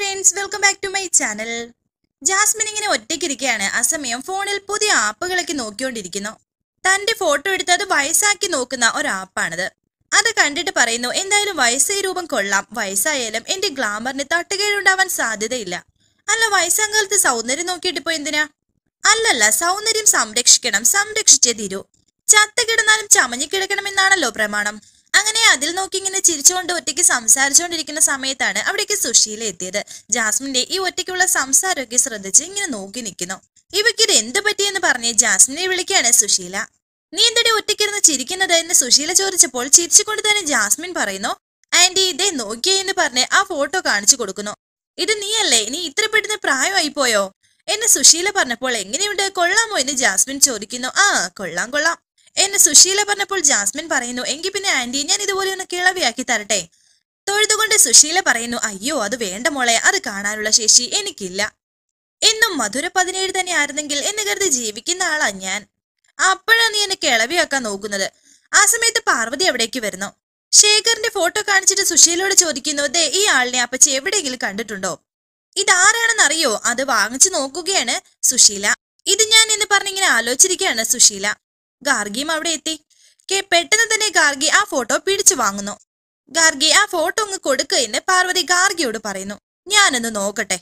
friends welcome back to my channel Jasmine ഇങ്ങനെ ഒറ്റയ്ക്കിരിക്കുകയാണ് ആ സമയം ഫോണിൽ പുതിയ ആപ്പുകളൊക്കെ നോക്കിക്കൊണ്ടിരിക്കുന്നു തന്റെ ഫോട്ടോ എടുത്ത് അത് വയസ്സാക്കി നോക്കുന്ന ഒരു ആപ്പാണിത് അത് കണ്ടിട്ട് പറയുന്നു എന്തായാലും വയസ്സായ രൂപം കൊള്ളാം വയസ്സായാലും എന്റെ ഗ്ലാമറിന് തട്ടുകേടുണ്ടാവാൻ സാധ്യതയില്ല അല്ല വയസ്സാങ്കാലത്ത് സൗന്ദര്യം നോക്കിയിട്ട് ഇപ്പോ എന്തിനാ അല്ലല്ല സൗന്ദര്യം സംരക്ഷിക്കണം സംരക്ഷിച്ചേ തീരൂ ചത്ത് കിടന്നാലും ചമഞ്ഞു കിടക്കണമെന്നാണല്ലോ പ്രമാണം അങ്ങനെ അതിൽ നോക്കി ഇങ്ങനെ ചിരിച്ചുകൊണ്ട് ഒറ്റയ്ക്ക് സംസാരിച്ചുകൊണ്ടിരിക്കുന്ന സമയത്താണ് അവിടേക്ക് സുശീല എത്തിയത് ജാസ്മിന്റെ ഈ ഒറ്റയ്ക്കുള്ള സംസാരമൊക്കെ ശ്രദ്ധിച്ച് ഇങ്ങനെ നോക്കി നിൽക്കുന്നു ഇവയ്ക്ക് ഇത് എന്ത് പറ്റിയെന്ന് പറഞ്ഞ് ജാസ്മിനെ വിളിക്കുകയാണ് സുശീല നീ എന്തടി ഒറ്റയ്ക്കിരുന്ന് ചിരിക്കുന്നത് എന്ന് സുശീല ചോദിച്ചപ്പോൾ ചിരിച്ചുകൊണ്ട് തന്നെ ജാസ്മിൻ പറയുന്നു ആന്റി ഇതേ നോക്കിയേ എന്ന് പറഞ്ഞ് ആ ഫോട്ടോ കാണിച്ചു കൊടുക്കുന്നു ഇത് നീയല്ലേ നീ ഇത്ര പെട്ടെന്ന് പ്രായമായി പോയോ എന്ന് സുശീല പറഞ്ഞപ്പോൾ എങ്ങനെയുണ്ട് കൊള്ളാമോ എന്ന് ജാസ്മിൻ ചോദിക്കുന്നു ആ കൊള്ളാം കൊള്ളാം എന്ന് സുശീല പറഞ്ഞപ്പോൾ ജാസ്മിൻ പറയുന്നു എങ്കിൽ പിന്നെ ആന്റി ഞാൻ ഇതുപോലെ ഒന്ന് കിളവിയാക്കി തരട്ടെ തൊഴുതുകൊണ്ട് സുശീല പറയുന്നു അയ്യോ അത് വേണ്ട മോളെ അത് കാണാനുള്ള ശേഷി എനിക്കില്ല എന്നും മധുര പതിനേഴ് തന്നെ ആയിരുന്നെങ്കിൽ എന്ന് കരുതി ജീവിക്കുന്ന ആളാ ഞാൻ അപ്പോഴാ നീ എന്നെ കിളവിയാക്കാൻ നോക്കുന്നത് ആ സമയത്ത് പാർവതി അവിടേക്ക് വരുന്നു ശേഖറിന്റെ ഫോട്ടോ കാണിച്ചിട്ട് സുശീലയോട് ചോദിക്കുന്നു ദേ ഈ ആളിനെ അപ്പച്ചി എവിടെയെങ്കിലും കണ്ടിട്ടുണ്ടോ ഇതാരാണെന്ന് അറിയോ അത് വാങ്ങിച്ചു നോക്കുകയാണ് സുശീല ഇത് ഞാൻ എന്ന് പറഞ്ഞിങ്ങനെ ആലോചിച്ചിരിക്കുകയാണ് സുശീല ഗാർഗിയും അവിടെ എത്തി കെ പെട്ടെന്ന് തന്നെ ഗാർഗി ആ ഫോട്ടോ പിടിച്ചു വാങ്ങുന്നു ഗാർഗി ആ ഫോട്ടോ അങ്ങ് കൊടുക്കുക എന്ന് പാർവതി ഗാർഗിയോട് പറയുന്നു ഞാനൊന്ന് നോക്കട്ടെ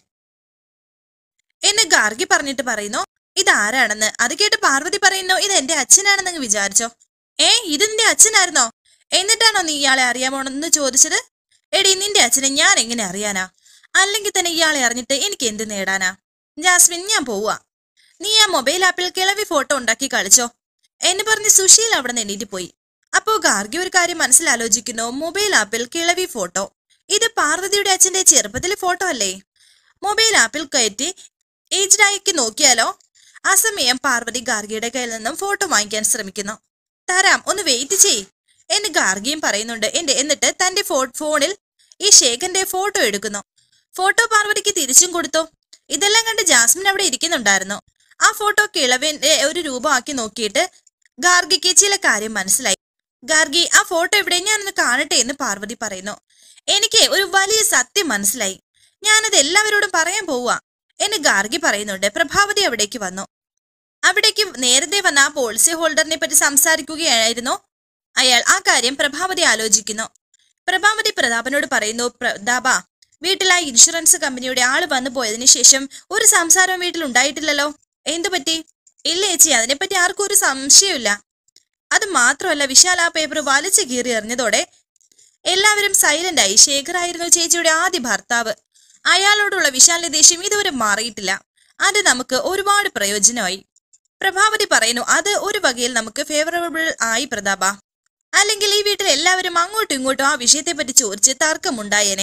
എന്ന് ഗാർഗി പറഞ്ഞിട്ട് പറയുന്നു ഇതാരാണെന്ന് അത് കേട്ട് പാർവതി പറയുന്നു ഇത് എന്റെ അച്ഛനാണെന്നങ്ങ് വിചാരിച്ചോ ഏ ഇത് നിന്റെ അച്ഛനായിരുന്നോ എന്നിട്ടാണോ നീ ഇയാളെ അറിയാമോണെന്ന് ചോദിച്ചത് എടി നിന്റെ അച്ഛനെ ഞാൻ എങ്ങനെ അറിയാനാ അല്ലെങ്കിൽ തന്നെ ഇയാളെ അറിഞ്ഞിട്ട് എനിക്ക് എന്ത് നേടാനാ ജാസ്മിൻ ഞാൻ പോവാ നീ ആ മൊബൈൽ ആപ്പിൽ കിളവി ഫോട്ടോ ഉണ്ടാക്കി കളിച്ചോ എന്ന് പറഞ്ഞ് സുശീൽ അവിടെ നിന്ന് എണീറ്റ് പോയി അപ്പോ ഗാർഗി ഒരു കാര്യം മനസ്സിലാലോചിക്കുന്നു മൊബൈൽ ആപ്പിൽ കിളവി ഫോട്ടോ ഇത് പാർവതിയുടെ അച്ഛന്റെ ചെറുപ്പത്തിലെ ഫോട്ടോ അല്ലേ മൊബൈൽ ആപ്പിൽ കയറ്റി ഏജ്ഡ് ആയിക്ക് നോക്കിയാലോ ആ സമയം പാർവതി ഗാർഗിയുടെ കയ്യിൽ നിന്നും ഫോട്ടോ വാങ്ങിക്കാൻ ശ്രമിക്കുന്നു തരാം ഒന്ന് വെയിറ്റ് ചെയ് എന്ന് ഗാർഗിയും പറയുന്നുണ്ട് എന്റെ എന്നിട്ട് തന്റെ ഫോ- ഫോണിൽ ഈ ശേഖന്റെ ഫോട്ടോ എടുക്കുന്നു ഫോട്ടോ പാർവതിക്ക് തിരിച്ചും കൊടുത്തു ഇതെല്ലാം കണ്ട് ജാസ്മിൻ അവിടെ ഇരിക്കുന്നുണ്ടായിരുന്നു ആ ഫോട്ടോ കിളവിന്റെ ഒരു രൂപമാക്കി നോക്കിയിട്ട് ഗാർഗിക്ക് ചില കാര്യം മനസ്സിലായി ഗാർഗി ആ ഫോട്ടോ എവിടെ ഞാനൊന്ന് കാണട്ടെ എന്ന് പാർവതി പറയുന്നു എനിക്ക് ഒരു വലിയ സത്യം മനസ്സിലായി ഞാനത് എല്ലാവരോടും പറയാൻ പോവുക എന്ന് ഗാർഗി പറയുന്നുണ്ട് പ്രഭാവതി അവിടേക്ക് വന്നു അവിടേക്ക് നേരത്തെ വന്ന ആ പോളിസി ഹോൾഡറിനെ പറ്റി സംസാരിക്കുകയായിരുന്നു അയാൾ ആ കാര്യം പ്രഭാവതി ആലോചിക്കുന്നു പ്രഭാവതി പ്രതാപനോട് പറയുന്നു പ്രതാപ വീട്ടിൽ ആ ഇൻഷുറൻസ് കമ്പനിയുടെ ആള് വന്നു പോയതിനു ശേഷം ഒരു സംസാരവും വീട്ടിൽ ഉണ്ടായിട്ടില്ലല്ലോ എന്തു പറ്റി ഇല്ല ചേച്ചി അതിനെപ്പറ്റി ആർക്കും ഒരു സംശയമില്ല അത് മാത്രമല്ല വിശാൽ ആ പേപ്പർ വലിച്ചു കീറി എറിഞ്ഞതോടെ എല്ലാവരും സൈലന്റ് ആയി ശേഖറായിരുന്നു ചേച്ചിയുടെ ആദ്യ ഭർത്താവ് അയാളോടുള്ള വിശാലിന്റെ ദേഷ്യം ഇതുവരെ മാറിയിട്ടില്ല അത് നമുക്ക് ഒരുപാട് പ്രയോജനമായി പ്രഭാവതി പറയുന്നു അത് ഒരു വകയിൽ നമുക്ക് ഫേവറബിൾ ആയി പ്രതാപ അല്ലെങ്കിൽ ഈ വീട്ടിൽ എല്ലാവരും അങ്ങോട്ടും ഇങ്ങോട്ടും ആ വിഷയത്തെ പറ്റി ചോദിച്ച് തർക്കമുണ്ടായേനെ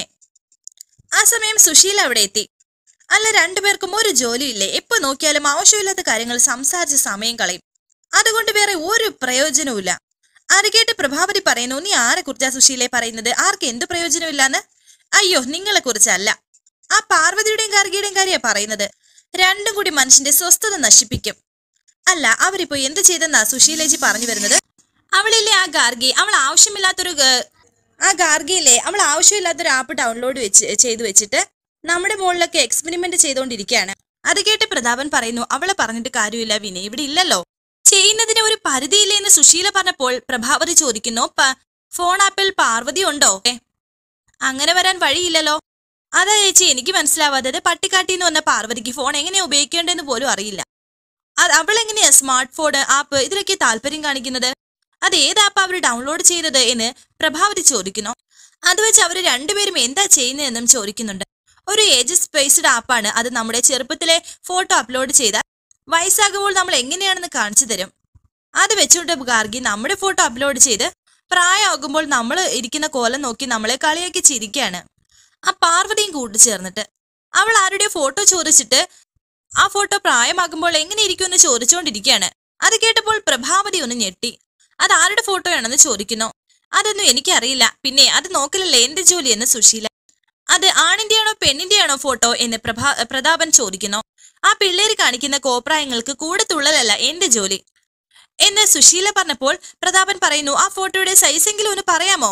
ആ സമയം സുശീല അവിടെ എത്തി അല്ല രണ്ടുപേർക്കും ഒരു ജോലിയില്ലേ എപ്പോ നോക്കിയാലും ആവശ്യമില്ലാത്ത കാര്യങ്ങൾ സംസാരിച്ച് സമയം കളയും അതുകൊണ്ട് വേറെ ഒരു പ്രയോജനവുമില്ല അത് കേട്ട് പ്രഭാവതി പറയുന്നു നീ ആരെ കുറിച്ചാ സുശീലെ പറയുന്നത് ആർക്ക് എന്ത് പ്രയോജനമില്ലാന്ന് അയ്യോ നിങ്ങളെ കുറിച്ചല്ല ആ പാർവതിയുടെയും ഗാർഗിയുടെയും കാര്യ പറയുന്നത് രണ്ടും കൂടി മനുഷ്യന്റെ സ്വസ്ഥത നശിപ്പിക്കും അല്ല അവരിപ്പോ എന്ത് ചെയ്തെന്നാ സുശീലേജി പറഞ്ഞു വരുന്നത് അവളില്ലേ ആ ഗാർഗി അവൾ ആവശ്യമില്ലാത്തൊരു ഗ- ആ ഗാർഗിയില്ലേ അവൾ ആവശ്യമില്ലാത്തൊരു ആപ്പ് ഡൗൺലോഡ് വെച്ച് ചെയ്തു വെച്ചിട്ട് നമ്മുടെ മുകളിലൊക്കെ എക്സ്പെരിമെന്റ് ചെയ്തുകൊണ്ടിരിക്കുകയാണ് അത് കേട്ട് പ്രതാപൻ പറയുന്നു അവളെ പറഞ്ഞിട്ട് കാര്യമില്ല വിനയ് ഇവിടെ ഇല്ലല്ലോ ചെയ്യുന്നതിന് ഒരു പരിധിയില്ലേ എന്ന് സുശീല പറഞ്ഞപ്പോൾ പ്രഭാവതി ചോദിക്കുന്നു "പ- ഫോൺ ആപ്പിൽ പാർവതി ഉണ്ടോ ഏ, അങ്ങനെ വരാൻ വഴിയില്ലല്ലോ അതാ ചേച്ചി എനിക്ക് മനസ്സിലാവാത്തത് പട്ടിക്കാട്ടിന്ന് വന്ന പാർവതിക്ക് ഫോൺ എങ്ങനെയാ ഉപയോഗിക്കേണ്ടതെന്ന് പോലും അറിയില്ല അത് അവളെങ്ങനെയാ സ്മാർട്ട് ഫോൺ ആപ്പ് ഇതിലൊക്കെ താല്പര്യം കാണിക്കുന്നത് അത് ഏത് ആപ്പ് അവർ ഡൗൺലോഡ് ചെയ്തത് എന്ന് പ്രഭാവതി ചോദിക്കുന്നു അത് വെച്ച് അവർ രണ്ടുപേരും എന്താ ചെയ്യുന്നതെന്നും ചോദിക്കുന്നുണ്ട് ഒരു ഏജ് സ്പേസ്ഡ് ആപ്പാണ് അത് നമ്മുടെ ചെറുപ്പത്തിലെ ഫോട്ടോ അപ്ലോഡ് ചെയ്താൽ വയസ്സാകുമ്പോൾ നമ്മൾ എങ്ങനെയാണെന്ന് കാണിച്ചു തരും അത് വെച്ചുകൊണ്ട് ഗാർഗി നമ്മുടെ ഫോട്ടോ അപ്ലോഡ് ചെയ്ത് പ്രായമാകുമ്പോൾ നമ്മൾ ഇരിക്കുന്ന കോലം നോക്കി നമ്മളെ കളിയാക്കി ചിരിക്കുകയാണ് ആ പാർവതിയും കൂട്ടിച്ചേർന്നിട്ട് അവൾ ആരുടെ ഫോട്ടോ ചോദിച്ചിട്ട് ആ ഫോട്ടോ പ്രായമാകുമ്പോൾ എങ്ങനെ ഇരിക്കുമെന്ന് ചോദിച്ചുകൊണ്ടിരിക്കുകയാണ് അത് കേട്ടപ്പോൾ പ്രഭാവതി ഒന്ന് ഞെട്ടി അത് ആരുടെ ഫോട്ടോയാണെന്ന് ചോദിക്കുന്നു അതൊന്നും എനിക്കറിയില്ല പിന്നെ അത് നോക്കലല്ലേ എന്റെ ജോലി എന്ന് സുശീല അത് ആണിന്റെയാണോ പെണ്ണിന്റെയാണോ ഫോട്ടോ എന്ന് പ്രഭാ പ്രതാപൻ ചോദിക്കുന്നു ആ പിള്ളേര് കാണിക്കുന്ന കോപ്രായങ്ങൾക്ക് കൂടെ തുള്ളലല്ല എന്റെ ജോലി എന്ന് സുശീല പറഞ്ഞപ്പോൾ പ്രതാപൻ പറയുന്നു ആ ഫോട്ടോയുടെ സൈസെങ്കിലും ഒന്ന് പറയാമോ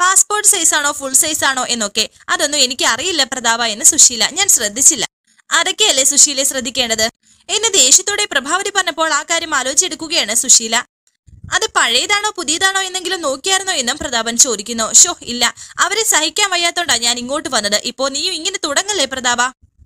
പാസ്പോർട്ട് സൈസ് ആണോ ഫുൾ സൈസ് ആണോ എന്നൊക്കെ അതൊന്നും എനിക്ക് അറിയില്ല പ്രതാപ എന്ന് സുശീല ഞാൻ ശ്രദ്ധിച്ചില്ല അതൊക്കെയല്ലേ സുശീലെ ശ്രദ്ധിക്കേണ്ടത് എന്നെ ദേഷ്യത്തോടെ പ്രഭാവതി പറഞ്ഞപ്പോൾ ആ കാര്യം ആലോചിച്ചെടുക്കുകയാണ് സുശീല അത് പഴയതാണോ പുതിയതാണോ എന്നെങ്കിലും നോക്കിയായിരുന്നോ എന്നും പ്രതാപൻ ചോദിക്കുന്നു ഷോ ഇല്ല അവരെ സഹിക്കാൻ വയ്യാത്തോണ്ടാ ഞാൻ ഇങ്ങോട്ട് വന്നത് ഇപ്പോ നീയും ഇങ്ങനെ തുടങ്ങല്ലേ പ്രതാപ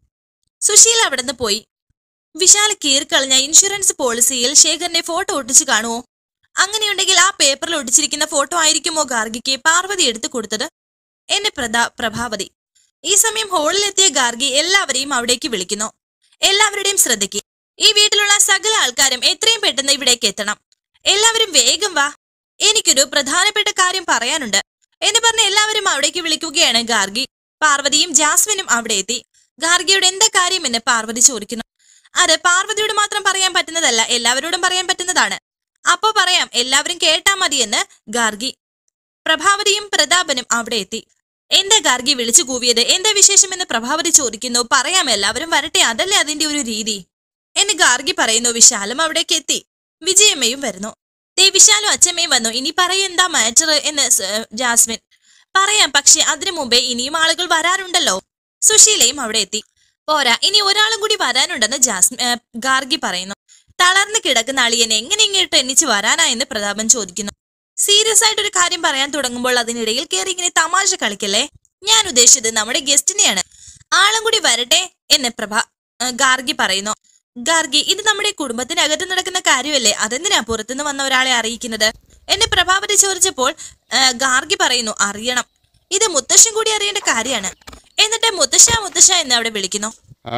സുശീല അവിടുന്ന് പോയി വിശാൽ കീറിക്കളഞ്ഞ ഇൻഷുറൻസ് പോളിസിയിൽ ശേഖറിന്റെ ഫോട്ടോ ഒട്ടിച്ച് കാണുമോ അങ്ങനെയുണ്ടെങ്കിൽ ആ പേപ്പറിൽ ഒട്ടിച്ചിരിക്കുന്ന ഫോട്ടോ ആയിരിക്കുമോ ഗാർഗിക്ക് പാർവതി എടുത്തു കൊടുത്തത് എന്നെ പ്രതാ പ്രഭാവതി ഈ സമയം ഹാളിലെത്തിയ ഗാർഗി എല്ലാവരെയും അവിടേക്ക് വിളിക്കുന്നു എല്ലാവരുടെയും ശ്രദ്ധയ്ക്ക് ഈ വീട്ടിലുള്ള സകല ആൾക്കാരും എത്രയും പെട്ടെന്ന് ഇവിടേക്ക് എത്തണം എല്ലാവരും വേഗം വാ എനിക്കൊരു പ്രധാനപ്പെട്ട കാര്യം പറയാനുണ്ട് എന്ന് പറഞ്ഞ് എല്ലാവരും അവിടേക്ക് വിളിക്കുകയാണ് ഗാർഗി പാർവതിയും ജാസ്മിനും അവിടെ എത്തി ഗാർഗിയുടെ എന്താ കാര്യം എന്ന് പാർവതി ചോദിക്കുന്നു അത് പാർവതിയോട് മാത്രം പറയാൻ പറ്റുന്നതല്ല എല്ലാവരോടും പറയാൻ പറ്റുന്നതാണ് അപ്പോ പറയാം എല്ലാവരും കേട്ടാ മതിയെന്ന് ഗാർഗി പ്രഭാവതിയും പ്രതാപനും അവിടെ എത്തി എന്താ ഗാർഗി വിളിച്ചു കൂവിയത് എന്താ വിശേഷമെന്ന് പ്രഭാവതി ചോദിക്കുന്നു പറയാം എല്ലാവരും വരട്ടെ അതല്ലേ അതിന്റെ ഒരു രീതി എന്ന് ഗാർഗി പറയുന്നു വിശാലും അവിടേക്ക് എത്തി വിജയമ്മയും വരുന്നു ദേ വിശാലും അച്ഛമ്മയും വന്നു ഇനി പറയെന്താ മാറ്റർ എന്ന് സ- ജാസ്മിൻ പറയാം പക്ഷെ അതിനു മുമ്പേ ഇനിയും ആളുകൾ വരാറുണ്ടല്ലോ സുശീലയും അവിടെ എത്തി പോരാ ഇനി ഒരാളും കൂടി വരാനുണ്ടെന്ന് ജാസ്മിൻ ഏ, ഗാർഗി പറയുന്നു തളർന്നു കിടക്കുന്ന അളിയനെ എങ്ങനെ ഇങ്ങോട്ട് എണ്ണിച്ച് വരാനാ എന്ന് പ്രതാപൻ ചോദിക്കുന്നു സീരിയസ് ആയിട്ട് ഒരു കാര്യം പറയാൻ തുടങ്ങുമ്പോൾ അതിനിടയിൽ കയറി ഇങ്ങനെ തമാശ കളിക്കല്ലേ ഞാൻ ഉദ്ദേശിച്ചത് നമ്മുടെ ഗസ്റ്റിനെയാണ് ആളും കൂടി വരട്ടെ എന്ന് പ്രഭ ഏ, ഗാർഗി പറയുന്നു ഗാർഗി ഇത് നമ്മുടെ കുടുംബത്തിനകത്ത് നടക്കുന്ന കാര്യമല്ലേ അതെന്തിനാ പുറത്തുനിന്ന് വന്ന ഒരാളെ അറിയിക്കുന്നത് എന്നെ പ്രഭാവതി ചോദിച്ചപ്പോൾ ഏ, ഗാർഗി പറയുന്നു അറിയണം ഇത് മുത്തശ്ശൻ കൂടി അറിയേണ്ട കാര്യമാണ് എന്നിട്ട് മുത്തശ്ശ മുത്തശ്ശ എന്ന് അവിടെ വിളിക്കുന്നു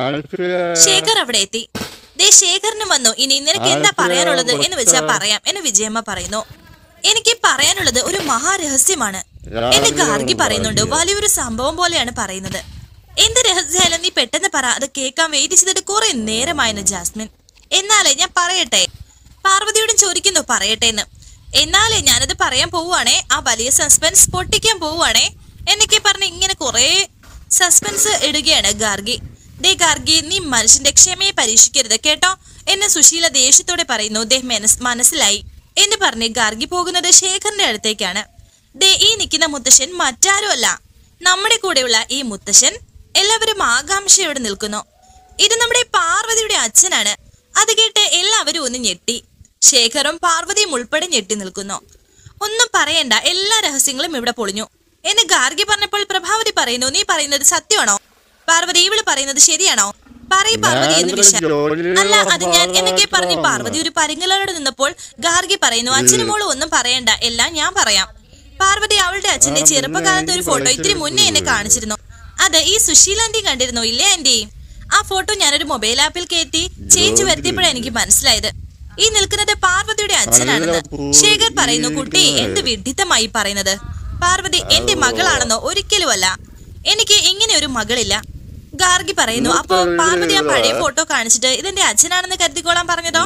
ശേഖർ അവിടെ എത്തി ദേ ശേഖറിന് വന്നു ഇനി നിനക്ക് എന്താ പറയാനുള്ളത് എന്ന് വെച്ചാ പറയാം എന്ന് വിജയമ്മ പറയുന്നു എനിക്ക് പറയാനുള്ളത് ഒരു മഹാരഹസ്യമാണ് എന്ന് ഗാർഗി പറയുന്നുണ്ട് വലിയൊരു സംഭവം പോലെയാണ് പറയുന്നത് എന്ത് രഹസ്യമായാലും നീ പെട്ടെന്ന് പറ അത് കേൾക്കാൻ വെയിറ്റ് ചെയ്തിട്ട് കുറെ നേരമായിരുന്നു ജാസ്മിൻ എന്നാലേ ഞാൻ പറയട്ടെ പാർവതിയോടും ചോദിക്കുന്നു പറയട്ടെ എന്ന് എന്നാലേ ഞാനത് പറയാൻ പോവുകയാണേ ആ വലിയ സസ്പെൻസ് പൊട്ടിക്കാൻ പോവുകയാണേ എന്നൊക്കെ പറഞ്ഞ് ഇങ്ങനെ കുറെ സസ്പെൻസ് ഇടുകയാണ് ഗാർഗി ദേ ഗാർഗി നീ മനുഷ്യന്റെ ക്ഷമയെ പരീക്ഷിക്കരുത് കേട്ടോ എന്ന് സുശീല ദേഷ്യത്തോടെ പറയുന്നു ദേ മനസ് മനസ്സിലായി എന്ന് പറഞ്ഞ് ഗാർഗി പോകുന്നത് ശേഖറിന്റെ അടുത്തേക്കാണ് ദേ ഈ നിൽക്കുന്ന മുത്തശ്ശൻ മറ്റാരുമല്ല നമ്മുടെ കൂടെയുള്ള ഈ മുത്തശ്ശൻ എല്ലാവരും ആകാംക്ഷയോടെ നിൽക്കുന്നു ഇത് നമ്മുടെ പാർവതിയുടെ അച്ഛനാണ് അത് കേട്ട് എല്ലാവരും ഒന്ന് ഞെട്ടി ശേഖറും പാർവതിയും ഉൾപ്പെടെ ഞെട്ടി നിൽക്കുന്നു ഒന്നും പറയണ്ട എല്ലാ രഹസ്യങ്ങളും ഇവിടെ പൊളിഞ്ഞു എന്ന് ഗാർഗി പറഞ്ഞപ്പോൾ പ്രഭാവതി പറയുന്നു നീ പറയുന്നത് സത്യമാണോ പാർവതി ഇവള് പറയുന്നത് ശരിയാണോ പറയ് പാർവതി എന്ന് വിശാൽ അല്ല അത് ഞാൻ എന്നൊക്കെ പറഞ്ഞ് പാർവതി ഒരു പരിങ്ങലോട് നിന്നപ്പോൾ ഗാർഗി പറയുന്നു അച്ഛനും മോളും ഒന്നും പറയണ്ട എല്ലാം ഞാൻ പറയാം പാർവതി അവളുടെ അച്ഛന്റെ ചെറുപ്പകാലത്തെ ഒരു ഫോട്ടോ ഇത്തിരി മുന്നേ എന്നെ കാണിച്ചിരുന്നു അത് ഈ സുശീല ആന്റി കണ്ടിരുന്നു ഇല്ലേ ആന്റി ആ ഫോട്ടോ ഞാനൊരു മൊബൈൽ ആപ്പിൽ കയറ്റി ചേഞ്ച് വരുത്തിയപ്പോഴാണ് എനിക്ക് മനസ്സിലായത് ഈ നിൽക്കുന്നത് പാർവതിയുടെ അച്ഛനാണെന്ന് ശേഖർ പറയുന്നു കുട്ടി എന്ത് വിഡിത്തമായി പറയുന്നത് പാർവതി എന്റെ മകളാണെന്നോ ഒരിക്കലുമല്ല എനിക്ക് ഇങ്ങനെ ഒരു മകളില്ല ഗാർഗി പറയുന്നു അപ്പോ പാർവതി ആ പഴയ ഫോട്ടോ കാണിച്ചിട്ട് ഇതെന്റെ അച്ഛനാണെന്ന് കരുതിക്കോളാൻ പറഞ്ഞതോ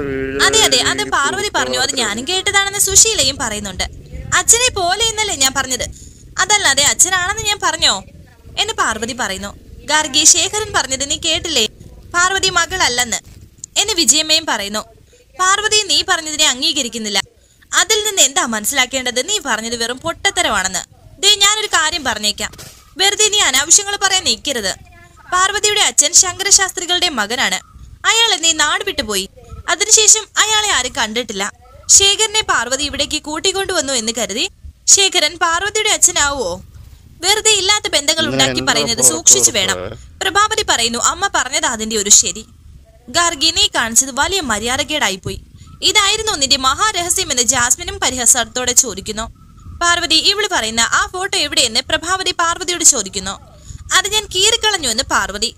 അതെ അതെ അത് പാർവതി പറഞ്ഞു അത് ഞാനും കേട്ടതാണെന്ന് സുശീലയും പറയുന്നുണ്ട് അച്ഛനെ പോലെ എന്നല്ലേ ഞാൻ പറഞ്ഞത് അതല്ലാതെ അച്ഛനാണെന്ന് ഞാൻ പറഞ്ഞോ എന്ന് പാർവതി പറയുന്നു ഗാർഗി ശേഖരൻ പറഞ്ഞത് നീ കേട്ടില്ലേ പാർവതി മകളല്ലെന്ന് എന്ന് വിജയമ്മയും പറയുന്നു പാർവതി നീ പറഞ്ഞതിനെ അംഗീകരിക്കുന്നില്ല അതിൽ നിന്ന് എന്താ മനസ്സിലാക്കേണ്ടത് നീ പറഞ്ഞത് വെറും പൊട്ടത്തരമാണെന്ന് ദേ ഞാനൊരു കാര്യം പറഞ്ഞേക്കാം വെറുതെ നീ അനാവശ്യങ്ങൾ പറയാൻ നിൽക്കരുത് പാർവതിയുടെ അച്ഛൻ ശങ്കരശാസ്ത്രികളുടെ മകനാണ് അയാൾ നീ നാട് വിട്ടുപോയി അതിനുശേഷം അയാളെ ആരും കണ്ടിട്ടില്ല ശേഖരനെ പാർവതി ഇവിടേക്ക് കൂട്ടിക്കൊണ്ടുവന്നു എന്ന് കരുതി ശേഖരൻ പാർവതിയുടെ അച്ഛനാവോ വെറുതെ ഇല്ലാത്ത ബന്ധങ്ങൾ ഉണ്ടാക്കി പറയുന്നത് സൂക്ഷിച്ചു വേണം പ്രഭാവതി പറയുന്നു അമ്മ പറഞ്ഞത് അതിന്റെ ഒരു ശരി ഗാർഗി നീ കാണിച്ചത് വലിയ മര്യാദകേടായിപ്പോയി ഇതായിരുന്നു നിന്റെ മഹാരഹസ്യം എന്ന് ജാസ്മിനും പരിഹാസത്തോടെ ചോദിക്കുന്നു പാർവതി ഇവള് പറയുന്ന ആ ഫോട്ടോ എവിടെയെന്ന് പ്രഭാവതി പാർവതിയോട് ചോദിക്കുന്നു അത് ഞാൻ കീറിക്കളഞ്ഞു എന്ന് പാർവതി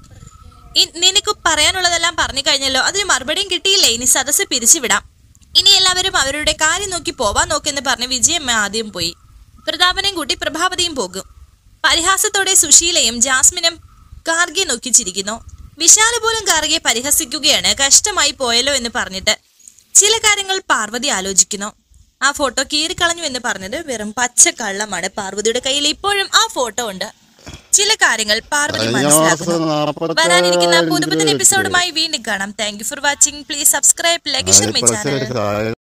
ഇ- നിനക്ക് പറയാനുള്ളതെല്ലാം പറഞ്ഞു കഴിഞ്ഞല്ലോ അതിന് മറുപടിയും കിട്ടിയില്ലേ ഇനി സദസ്സ് പിരിച്ചുവിടാം ഇനി എല്ലാവരും അവരുടെ കാര്യം നോക്കി പോവാൻ നോക്കെന്ന് പറഞ്ഞ് വിജയമ്മ ആദ്യം പോയി പ്രതാപനെയും കൂട്ടി പ്രഭാവതിയും പോകും പരിഹാസത്തോടെ സുശീലയും ജാസ്മിനും ഗാർഗിയെ നോക്കി ചിരിക്കുന്നു വിശാല പോലും ഗാർഗിയെ പരിഹസിക്കുകയാണ് കഷ്ടമായി പോയല്ലോ എന്ന് പറഞ്ഞിട്ട് ചില കാര്യങ്ങൾ പാർവതി ആലോചിക്കുന്നു ആ ഫോട്ടോ കീറിക്കളഞ്ഞു എന്ന് പറഞ്ഞത് വെറും പച്ച കള്ളമാണ് പാർവതിയുടെ കയ്യിൽ ഇപ്പോഴും ആ ഫോട്ടോ ഉണ്ട് ചില കാര്യങ്ങൾ പാർവതി മനസ്സിലാക്കുന്നു വരാനിരിക്കുന്ന പുതുപുത്തൻ എപ്പിസോഡുമായി വീണ്ടും കാണാം thank you for watching please subscribe like share my channel channel